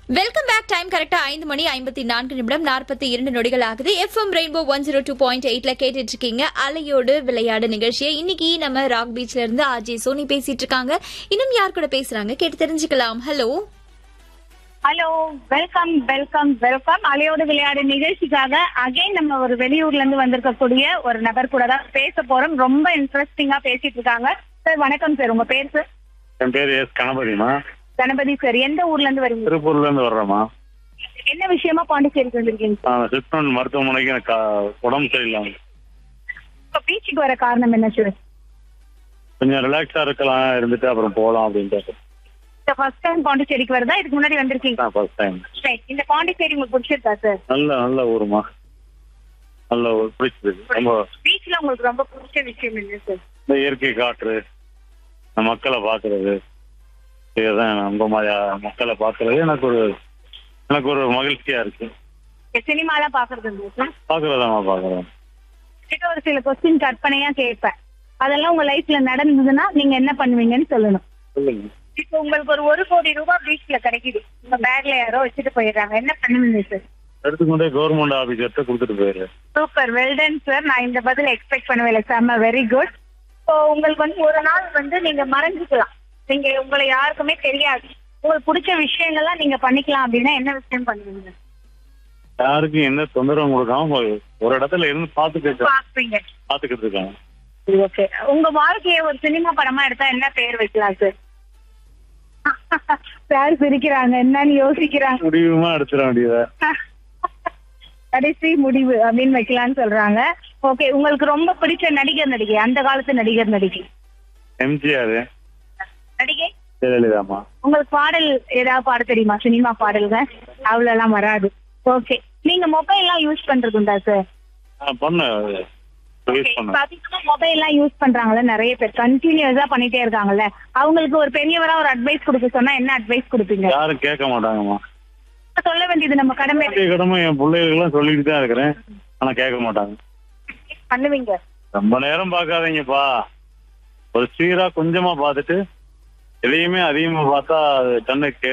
Welcome back time கரெக்டா ஐந்து மணி ஐம்பத்தி நான்கு நிமிடம் நாற்பத்தி இரண்டு நொடிகள் ஆகுது FM Rainbow one zero two point எயிட்ல கேட்டுட்டு இருக்கீங்க அலையோடு விளையாடு நிகழ்ச்சியை இன்னைக்கு நம்ம ராக் பீச்ல இருந்து ஆர்ஜே சோனி பேசிட்டு இருக்காங்க இன்னும் யார் கூட பேசுறாங்க கேட்டு தெரிஞ்சுக்கலாம் hello hello welcome welcome welcome அலையோடு விளையாடு நிகழ்ச்சிக்காக அகைன் நம்ம ஒரு வெளியூர்ல இருந்து வந்திருக்கக்கூடிய ஒரு நபர் கூட தான் பேச போறோம் ரொம்ப இன்ட்ரெஸ்டிங்கா பேசிட்டு இருக்காங்க சார் வணக்கம் சார் உங்க பேர் சார் என் பேர் எஸ் கணபதிமா கணபதி சார் எந்த ஊர்ல இருந்து வரீங்க திருப்பூர்ல இருந்து வர்றேம்மா என்ன விஷயமா பாண்டிச்சேரிக்கு வந்திருக்கீங்க சார் நான் சிப்டன் மருத்துவமனைக்கு எனக்கு கா- உடம்பு சரியில்லாம இப்ப பீச்சுக்கு வர காரணம் என்ன சார் கொஞ்சம் ரிலாக்ஸா இருக்கலாம் இருந்துட்டு அப்புறம் போகலாம் அப்படின்ட்டு இந்த ஃபர்ஸ்ட் டைம் பாண்டிச்சேரிக்கு வரதா இதுக்கு முன்னாடி வந்திருக்கீங்க ஃபர்ஸ்ட் டைம் Right. இந்த பாண்டிச்சேரி உங்களுக்கு பிடிச்சிருக்கா சார் நல்ல நல்ல ஊருமா நல்ல ஊர் பிடிச்சிருக்கு ரொம்ப பீச்ல உங்களுக்கு ரொம்ப பிடிச்ச விஷயம் என்ன சார் இந்த இயற்கை காற்று இந்த மக்களை பார்க்கறது இதுதான் ரொம்ப ம- மக்களை பார்க்கறது எனக்கு ஒரு எனக்கு ஒரு மகிழ்ச்சியா இருக்கு சினிமாலாம் பாக்குறது இல்லையா சார் பார்க்கறதாம்மா பார்க்கறேன் கிட்ட ஒரு சில கொஸ்டின் கற்பனையா கேட்பேன் அதெல்லாம் உங்க லைஃப்ல நடந்ததுன்னா நீங்க என்ன பண்ணுவீங்கன்னு சொல்லணும் சொல்லுங்க இப்போ உங்களுக்கு ஒரு ஒரு கோடி ரூபாய் பீச்ல கிடைக்குது உங்க பேக்ல யாரோ வச்சுட்டு போயிடுறாங்க என்ன பண்ணுவீங்க சார் எடுத்துக்கொண்டே கவர்மெண்ட் ஆபீசர்கிட்ட கொடுத்துட்டு போயிரு சூப்பர் வெல்டன் சார் நான் இந்த பதில் எக்ஸ்பெக்ட் பண்ணவே செம்ம வெரி குட் இப்போ உங்களுக்கு வந்து ஒரு நாள் வந்து நீங்க மறைஞ்சுக்கலாம் நீங்க உங்களை யாருக்குமே தெரியாது உங்களுக்கு பிடிச்ச விஷயங்கள்லாம் நீங்க பண்ணிக்கலாம் அப்படின்னா என்ன விஷயம் பண்ணுவீங்க யாருக்கும் என்ன தொந்தரவும் கொடுக்காம ஒரு- ஒரு இடத்துல இருந்து பார்த்துக்கிட்டு பாப்பீங்க பார்த்துக்கிட்டு இருக்காங்க ஓகே உங்க வாழ்க்கைய ஒரு சினிமா படமா எடுத்தா என்ன பேர் வைக்கலாம் சார் சார் சிரிக்கிறாங்க என்னன்னு யோசிக்கிறாங்க முடிவுமா எடுத்துட வேண்டியதா கடைசி முடிவு அப்படின்னு வைக்கலாம்னு சொல்றாங்க ஓகே உங்களுக்கு ரொம்ப பிடிச்ச நடிகர் நடிகை அந்த காலத்து நடிகர் நடிகை எம்ஜிஆர் நடிகை ஜெயலலிதாமா உங்களுக்கு பாடல் ஏதாவது பாட தெரியுமா சினிமா பாடல்கள் அவ்வளவு எல்லாம் வராது ஓகே நீங்க மொபைல் எல்லாம் யூஸ் பண்றது உண்டா சார் நான் பண்ணேன் யூஸ் பண்ணேன் அதிகமா மொபைல் எல்லாம் யூஸ் பண்றாங்கல்ல நிறைய பேர் கண்டினியூஸா பண்ணிட்டே இருக்காங்கல்ல அவங்களுக்கு ஒரு பெரியவரா ஒரு அட்வைஸ் கொடுக்க சொன்னா என்ன அட்வைஸ் கொடுப்பீங்க யாரும் கேட்க மாட்டாங்கம்மா சொல்ல வேண்டியது நம்ம கடமை என்னுடைய கடமை என் பிள்ளைகளுக்கெல்லாம் சொல்லிட்டு தான் இருக்கிறேன் ஆனா கேட்க மாட்டாங்க பண்ணுவீங்க ரொம்ப நேரம் பார்க்காதீங்கப்பா ஒரு சீரா கொஞ்சமா பார்த்துட்டு எதையுமே அதிகமா பார்த்தா அது கண்ணுக்கு